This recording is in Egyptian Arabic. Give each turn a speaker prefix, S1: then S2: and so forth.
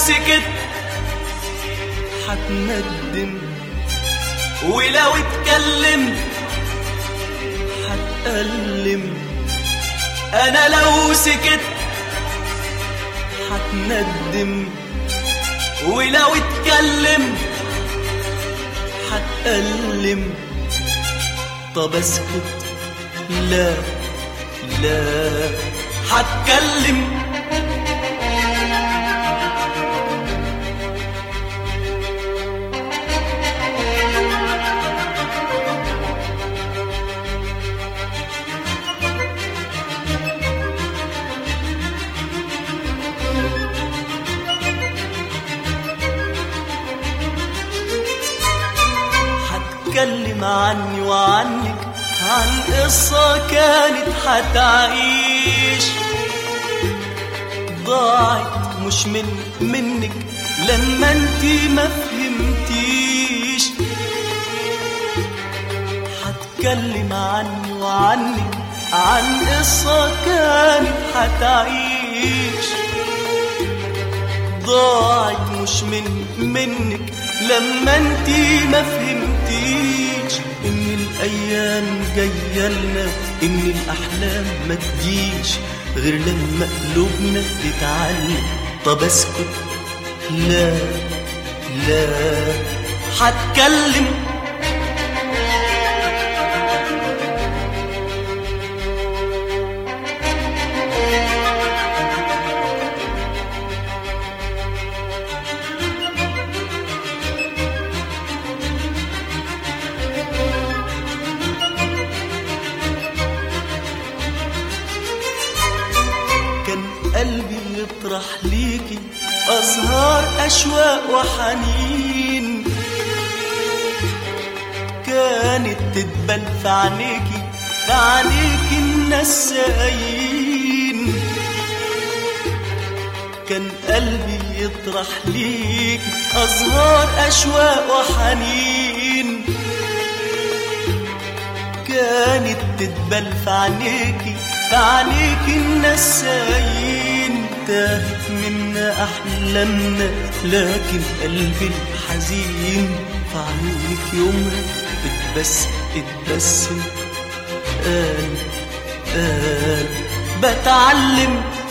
S1: سكت هتندم ولو اتكلم هتألم انا لو سكت هتندم ولو اتكلم هتألم طب اسكت لا لا هتكلم هتكلم عني وعنك عن قصة كانت هتعيش ضاعت مش من منك لما انتي ما فهمتيش هتكلم عني وعنك عن قصة كانت هتعيش ضاعت مش من منك لما انتي ما فهمتيش ان الايام جايه لنا ان الاحلام ما تجيش غير لما قلوبنا تتعلم طب اسكت لا لا هتكلم كان قلبي يطرح ليكي أزهار أشواق وحنين كانت تتبل في عينيكي في عينيكي النسايين كان قلبي يطرح ليك أزهار أشواق وحنين كانت تتبل في عينيكي في عينيكي النسايين تاهت منا أحلامنا لكن قلبي الحزين في عيونك يومها اتبسم اتبسم قال قال بتعلم